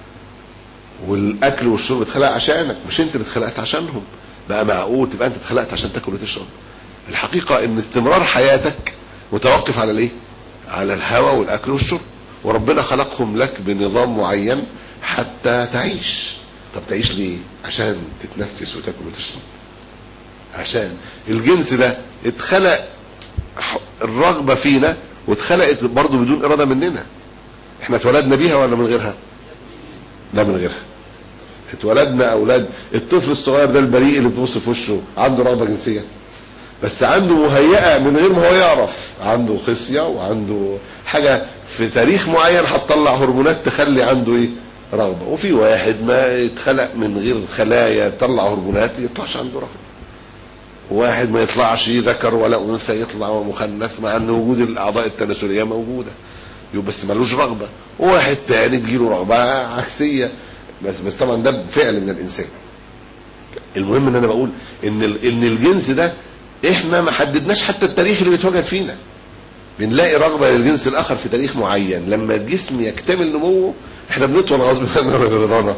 Speaker 2: والاكل والشرب اتخلق عشانك مش انت اللي اتخلقت عشانهم بقى معقول تبقى انت اتخلقت عشان تاكل وتشرب الحقيقة ان استمرار حياتك متوقف على الايه على الهوى والاكل والشرب وربنا خلقهم لك بنظام معين حتى تعيش طب تعيش ليه عشان تتنفس وتاكل وتشرب عشان الجنس ده اتخلق ح- الرغبة فينا واتخلقت برضه بدون إرادة مننا احنا اتولدنا بيها ولا من غيرها لا من غيرها اتولدنا أولاد الطفل الصغير ده البريء اللي بتبص في وشه عنده رغبة جنسية بس عنده مهيئة من غير ما هو يعرف عنده خصية وعنده حاجة في تاريخ معين هتطلع هرمونات تخلي عنده ايه رغبة وفي واحد ما يتخلق من غير خلايا تطلع هرمونات يطلعش عنده رغبة واحد ما يطلعش ذكر ولا انثى يطلع مخنث مع ان وجود الاعضاء التناسليه موجوده يبقى بس ملوش رغبه وواحد تاني تجيله رغبه عكسيه بس بس طبعا ده فعل من الانسان المهم ان انا بقول ان ال- ان الجنس ده احنا ما حددناش حتى التاريخ اللي بيتواجد فينا بنلاقي رغبه للجنس الاخر في تاريخ معين لما الجسم يكتمل نموه احنا بنطول غصب عننا برضانا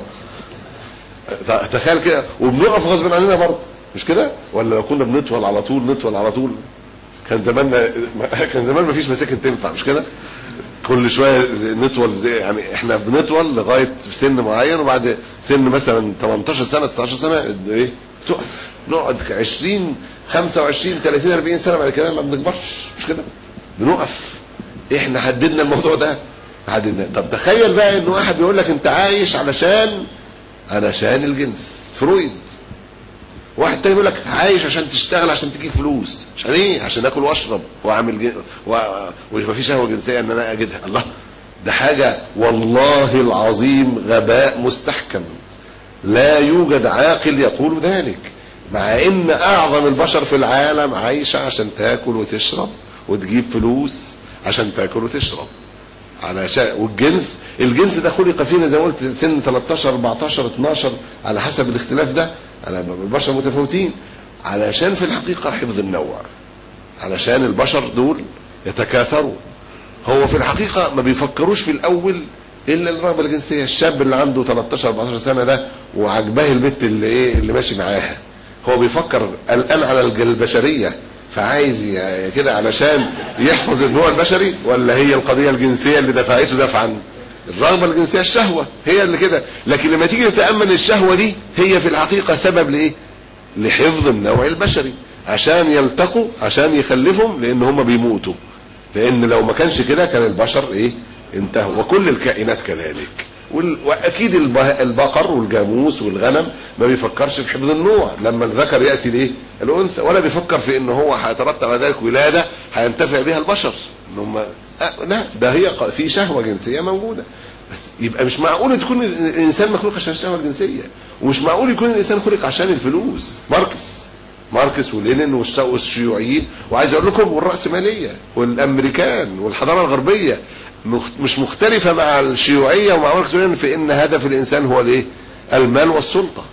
Speaker 2: تخيل كده وبنقف غصب عننا برضه مش كده ولا لو كنا بنطول على طول نطول على طول كان زماننا كان زمان مفيش مساكن تنفع مش كده كل شويه نطول زي يعني احنا بنطول لغايه سن معين وبعد سن مثلا 18 سنه 19 سنه ايه تقف نقعد 20 25 30 40 سنه بعد كده ما بنكبرش مش كده بنقف احنا حددنا الموضوع ده حددنا طب تخيل بقى ان واحد بيقول لك انت عايش علشان علشان الجنس فرويد واحد تاني يقول لك عايش عشان تشتغل عشان تجيب فلوس عشان ايه عشان اكل واشرب واعمل جن... و... ويبقى في شهوه جنسيه ان انا اجدها الله ده حاجه والله العظيم غباء مستحكم لا يوجد عاقل يقول ذلك مع ان اعظم البشر في العالم عايشه عشان تاكل وتشرب وتجيب فلوس عشان تاكل وتشرب علشان والجنس الجنس ده خلق فينا زي ما قلت سن 13 14 12 على حسب الاختلاف ده على البشر متفاوتين علشان في الحقيقه حفظ النوع علشان البشر دول يتكاثروا هو في الحقيقه ما بيفكروش في الاول الا الرغبه الجنسيه الشاب اللي عنده 13 14 سنه ده وعجباه البت اللي ايه اللي ماشي معاها هو بيفكر قلقان على البشريه فعايز ي- كده علشان يحفظ النوع البشري ولا هي القضيه الجنسيه اللي دفعته دفعا الرغبه الجنسيه الشهوه هي اللي كده لكن لما تيجي تتامل الشهوه دي هي في الحقيقه سبب لايه لحفظ النوع البشري عشان يلتقوا عشان يخلفهم لان هم بيموتوا لان لو ما كانش كده كان البشر ايه انتهوا وكل الكائنات كذلك وال- واكيد الب- البقر والجاموس والغنم ما بيفكرش في حفظ النوع لما الذكر ياتي لايه الانثى ولا بيفكر في ان هو هيترتب على ذلك ولاده هينتفع بها البشر ان هم آه لا ده هي ق- في شهوه جنسيه موجوده بس يبقى مش معقول تكون ال- الانسان مخلوق عشان الشهوه الجنسيه ومش معقول يكون الانسان خلق عشان الفلوس ماركس ماركس ولينين والش- والشيوعيين وعايز اقول لكم والراسماليه والامريكان والحضاره الغربيه مخ- مش مختلفه مع الشيوعيه ومع ماركس ولينين في ان هدف الانسان هو الايه؟ المال والسلطه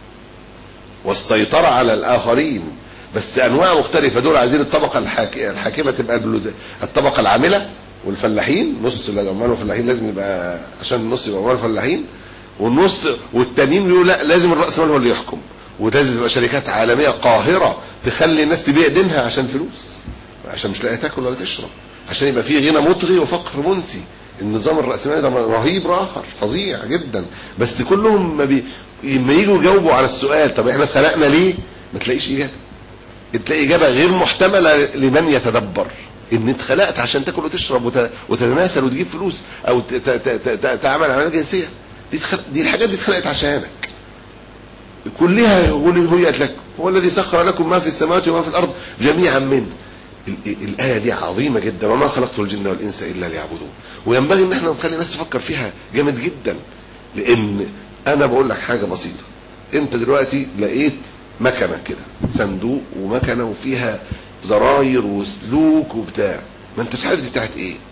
Speaker 2: والسيطره على الاخرين بس انواع مختلفه دول عايزين الطبقه الحاك... الحاكمه تبقى البلود... الطبقه العامله والفلاحين نص العمال والفلاحين لازم يبقى عشان النص يبقى عمال وفلاحين والنص والتانيين بيقولوا لا لازم الراس مال هو اللي يحكم ولازم تبقى شركات عالميه قاهره تخلي الناس تبيع دينها عشان فلوس عشان مش لاقيه تاكل ولا تشرب عشان يبقى في غنى مطغي وفقر منسي النظام الرأسمالي ده رهيب آخر فظيع جدا بس كلهم ما بي... لما يجوا يجاوبوا على السؤال طب احنا اتخلقنا ليه ما تلاقيش إجابة تلاقي إجابة غير محتملة لمن يتدبر ان اتخلقت عشان تاكل وتشرب وت... وتتناسل وتجيب فلوس او ت... ت... ت... ت... تعمل عمليه جنسيه دي تخل... دي الحاجات دي اتخلقت عشانك كلها هي لك هو الذي سخر لكم ما في السماوات وما في الارض جميعا منه الآية دي عظيمة جدا وما خلقت الجن والإنس إلا ليعبدون وينبغي إن احنا نخلي الناس تفكر فيها جامد جدا لأن أنا بقول لك حاجة بسيطة أنت دلوقتي لقيت مكنة كده صندوق ومكنة وفيها زراير وسلوك وبتاع ما انت عارف دي بتاعت ايه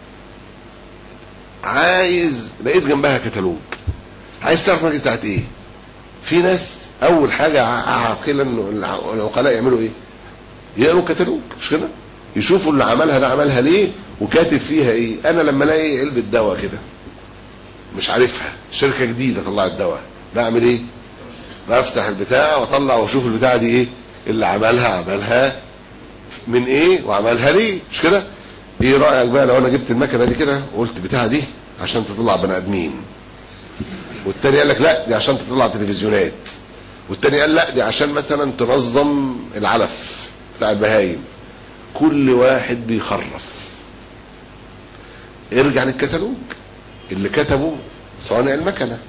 Speaker 2: عايز لقيت جنبها كتالوج عايز تعرف دي بتاعت ايه في ناس اول حاجه عاقلا العقلاء يعملوا ايه يقروا كتالوج مش كده يشوفوا اللي عملها ده عملها ليه وكاتب فيها ايه انا لما الاقي علبه دواء كده مش عارفها شركه جديده طلعت دواء بعمل ايه بفتح البتاع واطلع واشوف البتاعه دي ايه اللي عملها عملها من ايه وعملها ليه مش كده ايه رايك بقى لو انا جبت المكنه دي كده وقلت بتاعها دي عشان تطلع بني ادمين والتاني قال لك لا دي عشان تطلع تلفزيونات والتاني قال لا دي عشان مثلا تنظم العلف بتاع البهايم كل واحد بيخرف ارجع للكتالوج اللي كتبه صانع المكنه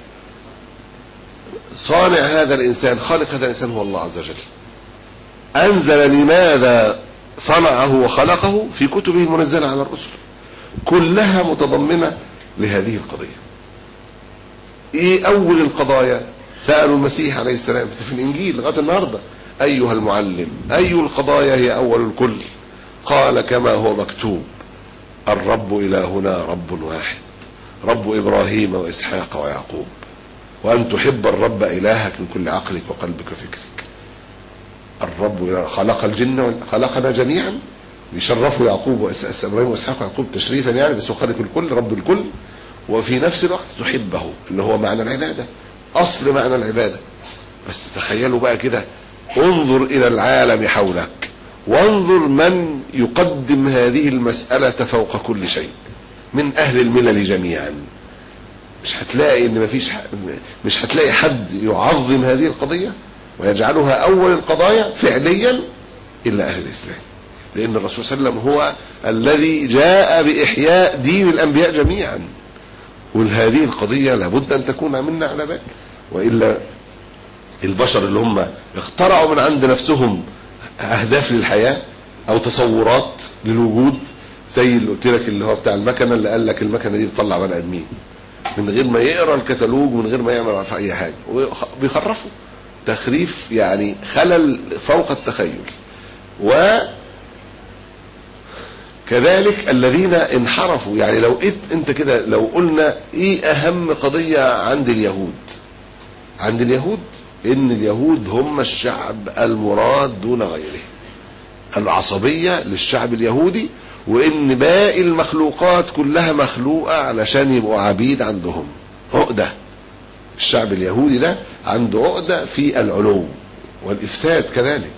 Speaker 2: صانع هذا الانسان خالق هذا الانسان هو الله عز وجل انزل لماذا صنعه وخلقه في كتبه المنزلة على الرسل كلها متضمنة لهذه القضية ايه اول القضايا سألوا المسيح عليه السلام في الانجيل لغاية النهاردة ايها المعلم اي القضايا هي اول الكل قال كما هو مكتوب الرب الهنا رب واحد رب ابراهيم واسحاق ويعقوب وان تحب الرب الهك من كل عقلك وقلبك وفكرك الرب خلق الجن خلقنا جميعا يشرفوا يعقوب ابراهيم واسحاق ويعقوب تشريفا يعني بس هو خالق الكل رب الكل وفي نفس الوقت تحبه اللي هو معنى العباده اصل معنى العباده بس تخيلوا بقى كده انظر الى العالم حولك وانظر من يقدم هذه المساله فوق كل شيء من اهل الملل جميعا مش هتلاقي ان مفيش مش هتلاقي حد يعظم هذه القضيه ويجعلها أول القضايا فعليا إلا أهل الإسلام لأن الرسول صلى الله عليه وسلم هو الذي جاء بإحياء دين الأنبياء جميعا وهذه القضية لابد أن تكون منا على بال وإلا البشر اللي هم اخترعوا من عند نفسهم أهداف للحياة أو تصورات للوجود زي اللي قلت لك اللي هو بتاع المكنة اللي قال لك المكنة دي بتطلع بني آدمين من غير ما يقرا الكتالوج من غير ما يعمل في أي حاجة وبيخرفوا تخريف يعني خلل فوق التخيل و كذلك الذين انحرفوا يعني لو إت انت كده لو قلنا ايه اهم قضية عند اليهود عند اليهود ان اليهود هم الشعب المراد دون غيره العصبية للشعب اليهودي وان باقي المخلوقات كلها مخلوقة علشان يبقوا عبيد عندهم عقده الشعب اليهودي ده عنده عقدة في العلو والإفساد كذلك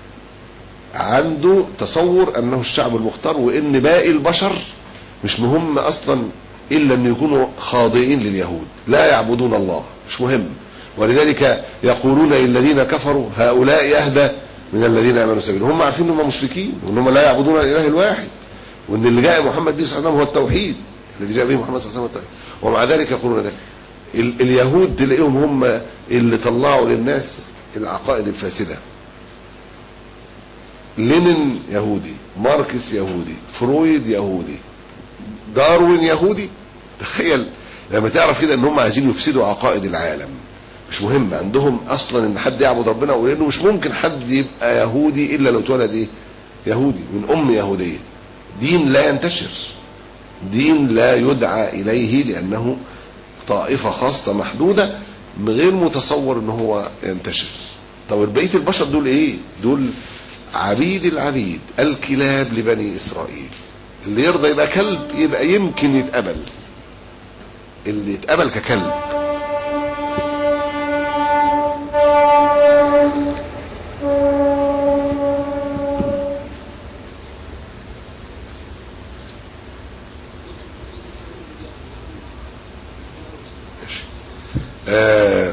Speaker 2: عنده تصور أنه الشعب المختار وإن باقي البشر مش مهم أصلا إلا أن يكونوا خاضعين لليهود لا يعبدون الله مش مهم ولذلك يقولون للذين كفروا هؤلاء أهدى من الذين آمنوا سبيلا هم عارفين أنهم مشركين وأنهم لا يعبدون الإله الواحد وأن اللي جاء محمد به صلى الله عليه وسلم هو التوحيد الذي جاء به محمد صلى الله عليه وسلم التوحيد ومع ذلك يقولون ذلك اليهود تلاقيهم هم اللي طلعوا للناس العقائد الفاسدة لينين يهودي ماركس يهودي فرويد يهودي داروين يهودي تخيل لما تعرف كده ان هم عايزين يفسدوا عقائد العالم مش مهم عندهم اصلا ان حد يعبد ربنا ولانه مش ممكن حد يبقى يهودي الا لو اتولد ايه يهودي من ام يهوديه دين لا ينتشر دين لا يدعى اليه لانه طائفة خاصة محدودة غير متصور ان هو ينتشر طب بقية البشر دول ايه دول عبيد العبيد الكلاب لبني اسرائيل اللي يرضى يبقى كلب يبقى يمكن يتقبل اللي يتقبل ككلب آه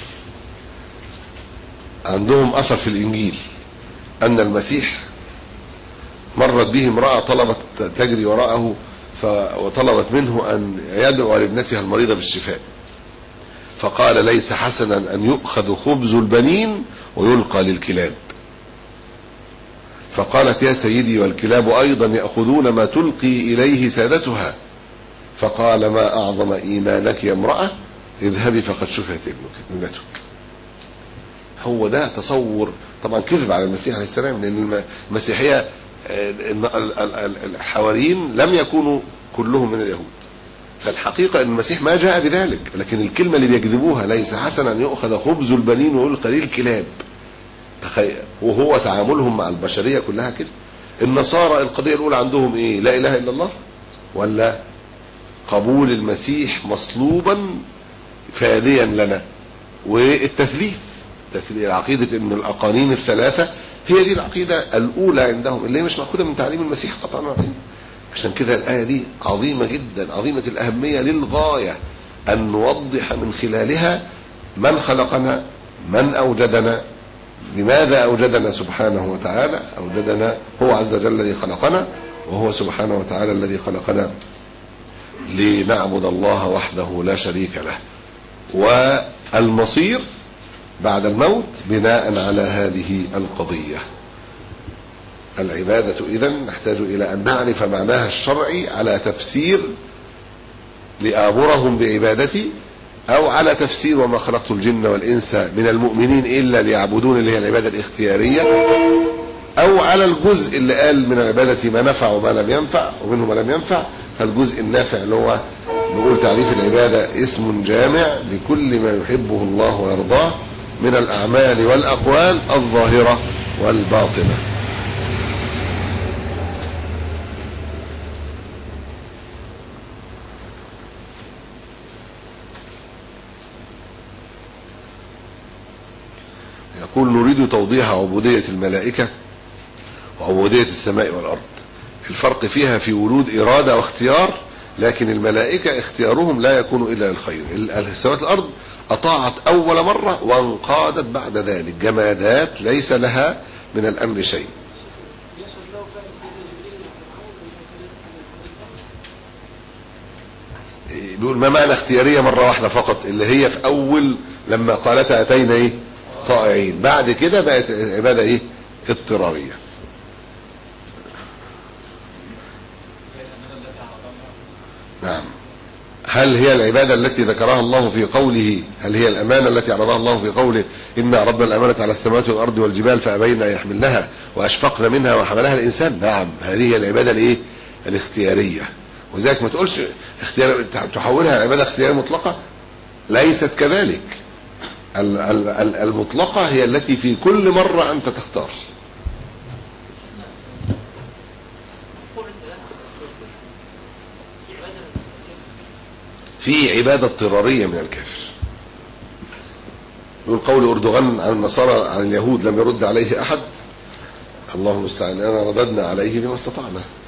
Speaker 2: عندهم أثر في الإنجيل أن المسيح مرت به امرأة طلبت تجري وراءه ف... وطلبت منه أن يدعو لابنتها المريضة بالشفاء فقال ليس حسنا أن يؤخذ خبز البنين ويلقى للكلاب فقالت يا سيدي والكلاب أيضا يأخذون ما تلقي إليه سادتها فقال ما أعظم إيمانك يا امرأة اذهبي فقد شفيت ابنك ابنتك هو ده تصور طبعا كذب على المسيح عليه السلام لأن المسيحية الحواريين لم يكونوا كلهم من اليهود فالحقيقة أن المسيح ما جاء بذلك لكن الكلمة اللي بيكذبوها ليس حسنا أن يؤخذ خبز البنين ويلقى للكلاب تخيل وهو تعاملهم مع البشرية كلها كده النصارى القضية الأولى عندهم إيه لا إله إلا الله ولا قبول المسيح مصلوبا فاديا لنا والتثليث عقيدة أن الأقانيم الثلاثة هي دي العقيدة الأولى عندهم اللي هي مش مأخوذة من تعليم المسيح قطعا وعقيدة عشان كده الآية دي عظيمة جدا عظيمة الأهمية للغاية أن نوضح من خلالها من خلقنا من أوجدنا لماذا أوجدنا سبحانه وتعالى أوجدنا هو عز وجل الذي خلقنا وهو سبحانه وتعالى الذي خلقنا لنعبد الله وحده لا شريك له والمصير بعد الموت بناء على هذه القضية العبادة إذا نحتاج إلى أن نعرف معناها الشرعي على تفسير لآمرهم بعبادتي أو على تفسير وما خلقت الجن والإنس من المؤمنين إلا ليعبدون اللي هي العبادة الاختيارية أو على الجزء اللي قال من العبادة ما نفع وما لم ينفع ومنه ما لم ينفع فالجزء النافع اللي هو نقول تعريف العبادة اسم جامع لكل ما يحبه الله ويرضاه من الأعمال والأقوال الظاهرة والباطنة يقول نريد توضيح عبودية الملائكة وعبودية السماء والأرض الفرق فيها في ورود إرادة واختيار لكن الملائكة اختيارهم لا يكون إلا للخير السماوات الأرض أطاعت أول مرة وانقادت بعد ذلك جمادات ليس لها من الأمر شيء بيقول ما معنى اختيارية مرة واحدة فقط اللي هي في أول لما قالتها أتينا إيه طائعين بعد كده بقت عبادة إيه اضطرارية نعم هل هي العبادة التي ذكرها الله في قوله هل هي الأمانة التي عرضها الله في قوله إن عرضنا الأمانة على السماوات والأرض والجبال فأبين أن يحملنها وأشفقن منها وحملها الإنسان نعم هذه هي العبادة الإيه الاختيارية وذلك ما تقولش اختيار تحولها عبادة اختيارية مطلقة ليست كذلك المطلقة هي التي في كل مرة أنت تختار في عبادة اضطرارية من الكافر يقول قول أردوغان عن النصارى عن اليهود لم يرد عليه أحد الله المستعان أنا رددنا عليه بما استطعنا